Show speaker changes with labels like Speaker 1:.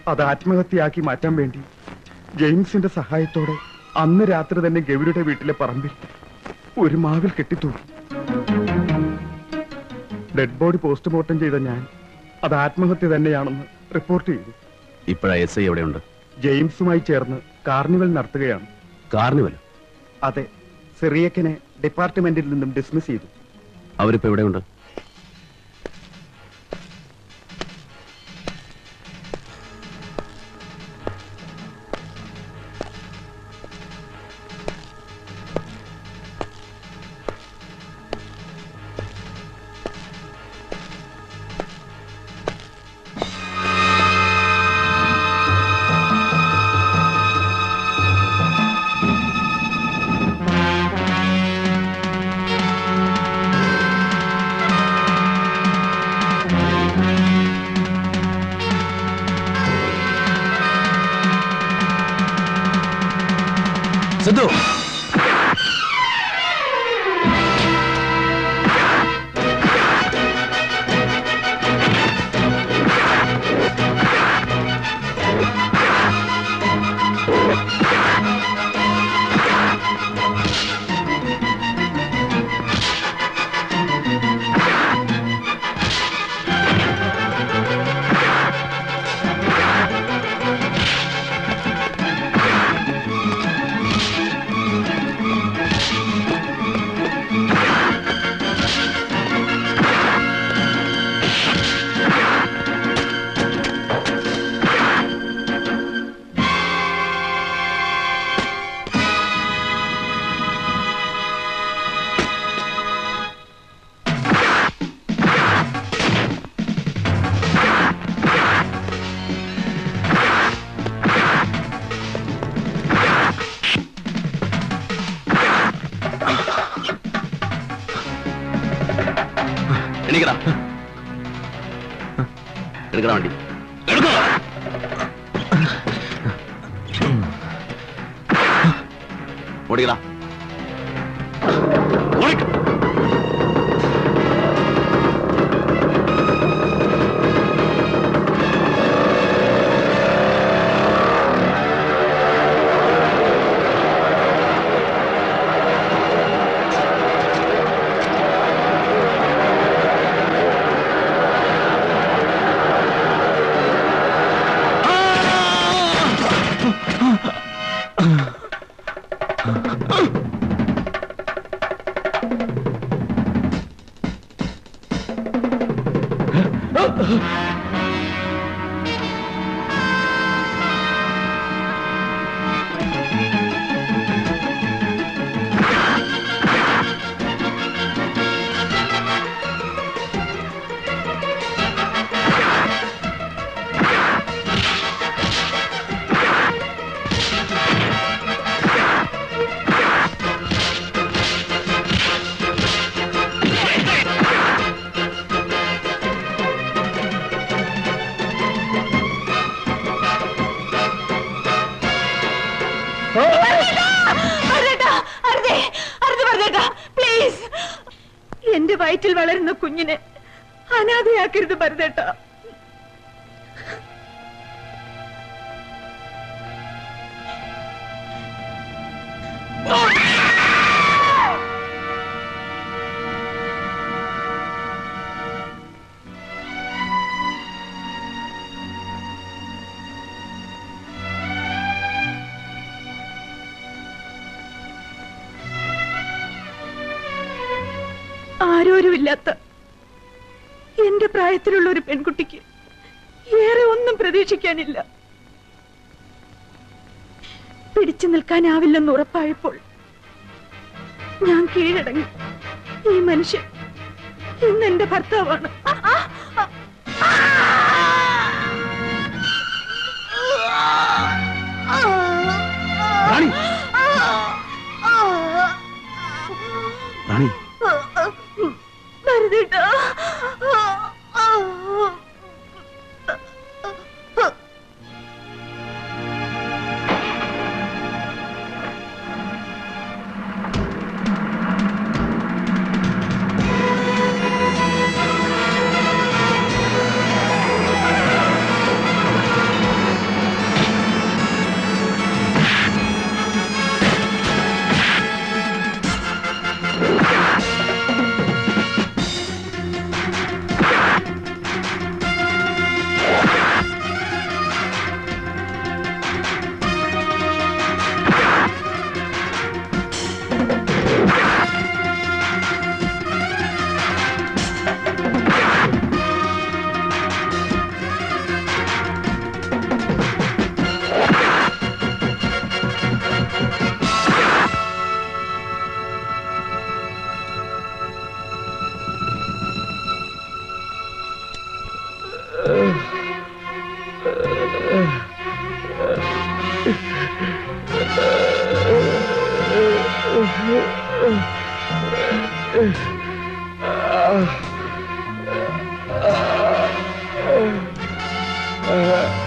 Speaker 1: അത് ആത്മഹത്യയാക്കി മാറ്റാൻ വേണ്ടി ജെയിംസിന്റെ സഹായത്തോടെ അന്ന് രാത്രി തന്നെ ഗൗരിയുടെ വീട്ടിലെ പറമ്പിൽ ഒരു മാവിൽ കെട്ടിത്തൂക്കി ഡെഡ് ബോഡി പോസ്റ്റ്മോർട്ടം ചെയ്ത ഞാൻ അത് ആത്മഹത്യ തന്നെയാണെന്ന് റിപ്പോർട്ട് ചെയ്തു
Speaker 2: ഇപ്പോഴാ എസ് ഐ എവിടെയുണ്ട്
Speaker 1: ജെയിംസുമായി ചേർന്ന് കാർണിവൽ നടത്തുകയാണ്
Speaker 2: കാർണിവൽ
Speaker 1: അതെ സിറിയക്കിനെ ഡിപ്പാർട്ട്മെന്റിൽ നിന്നും ഡിസ്മിസ് ചെയ്തു
Speaker 2: അവരിപ്പോ എവിടെയുണ്ട് സിദ്ധു എണീക്കടാ എടുക്കടാ വണ്ടി എടുക്കോ ഓടിക്കടാ ഓടിക്ക
Speaker 3: എന്റെ വയറ്റിൽ വളരുന്ന കുഞ്ഞിനെ അനാഥയാക്കരുത് ഭരതേട്ട ആരോരുമില്ലാത്ത എന്റെ പ്രായത്തിലുള്ള ഒരു പെൺകുട്ടിക്ക് ഏറെ ഒന്നും പ്രതീക്ഷിക്കാനില്ല പിടിച്ചു നിൽക്കാനാവില്ലെന്ന് ഉറപ്പായപ്പോൾ ഞാൻ കീഴടങ്ങി ഈ മനുഷ്യൻ ഇന്ന് എന്റെ ഭർത്താവാണ്
Speaker 2: റാണി റാണി
Speaker 3: ഭരതേട്ടാ
Speaker 2: റാണി
Speaker 1: ആ